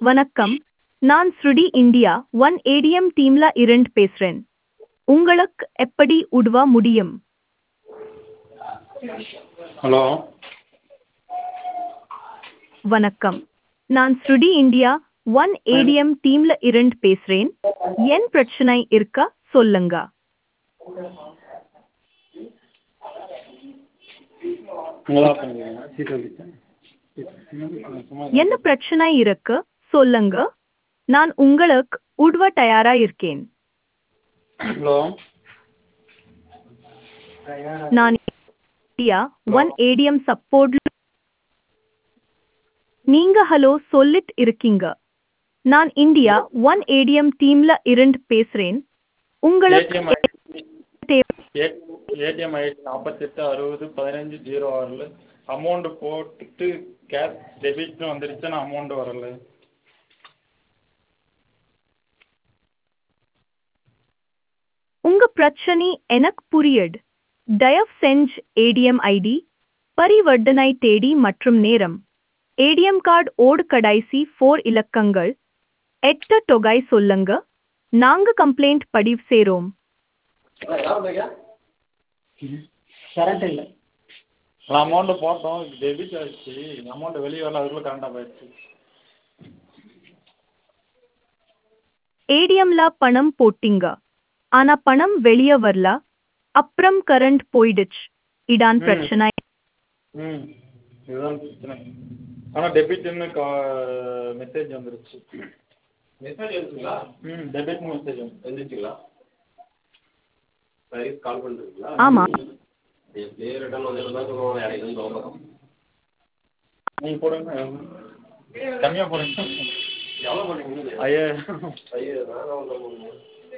வணக்கம் நான் ஸ்ருடி இந்தியா ஒன் ஏடிஎம் டீம்ல இருந்து பேசுறேன் உங்களுக்கு எப்படி உதவ முடியும் ஹலோ வணக்கம் நான் ஸ்ருடி இந்தியா ஒன் ஏடிஎம் டீம்ல இருந்து பேசுறேன் என் பிரச்சனை இருக்கா சொல்லுங்க நல்லா பண்ணுங்க சீட் வந்துச்சேன் சும்மா என்ன பிரச்சனை இருக்கு சொல்லுங்க நான் உங்களுக்கு உதவ தயாரா இருக்கேன் ஹலோ நான் இந்தியா ஒன் ஏடிஎம் சப்போர்ட் நீங்க ஹலோ சொல்லிட்டு இருக்கீங்க நான் இந்தியா ஒன் ஏடிஎம் டீம்ல இருந்து பேசுறேன் உங்களுக்கு ஏடிஎம் தேவை ஏடிஎம் ஐடி நாற்பத்தெட்டு அறுபது பதினஞ்சு ஜீரோ ஆறில் அமௌண்ட் போட்டுட்டு கேஷ் டெபிட்னு வந்துருச்சு ஆனால் அமௌண்ட் வரல உங்க பிரச்சனை எனக்கு புரியுது தயவு செஞ்சு ஏடிஎம் ஐடி பரிவர்த்தனை தேதி மற்றும் நேரம் ஏடிஎம் கார்டு ஓடு கடைசி ஃபோர் இலக்கங்கள் எட்ட தொகை சொல்லுங்க நாங்க கம்ப்ளைண்ட் பதிவு செய்றோம் கரண்ட் இல்லை அமௌண்ட் போட்டோம் டெபிட் ஆயிடுச்சு அமௌண்ட் வெளியே வரல அதுக்குள்ளே கரண்டாக போயிடுச்சு ஏடிஎம்ல பணம் போட்டீங்க ஆனா பணம் வெளிய வரல அப்புறம் கரண்ட் போயிடுச்சு இதான் ம். பிரச்சனை ம் இதுதான் பிரச்சனை ஆனால் டெபிட்னு கா மெசேஜ் வந்துருச்சு மெசேஜ் வந்துச்சுங்களா ம் டெபிட்னு மெசேஜ் வந்து வந்துச்சுங்களா சரி கால் பண்ணுறீங்களா ஆமா எப்படியே ரிட்டர்ன் வந்துருந்தா சொல்லுவாங்க இடையில தோணும் நீங்கள் போடுங்க கம்மியாக போடுங்க எவ்வளோ பண்ணுறீங்க ஐயா ஐயோ நான் ஒன்று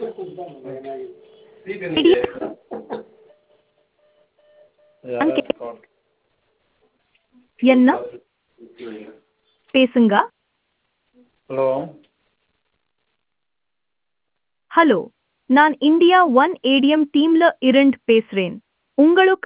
என்ன பேசுங்க ஹலோ ஹலோ நான் இந்தியா ஒன் ஏடிஎம் டீம்ல இருந்து பேசுறேன் உங்களுக்கு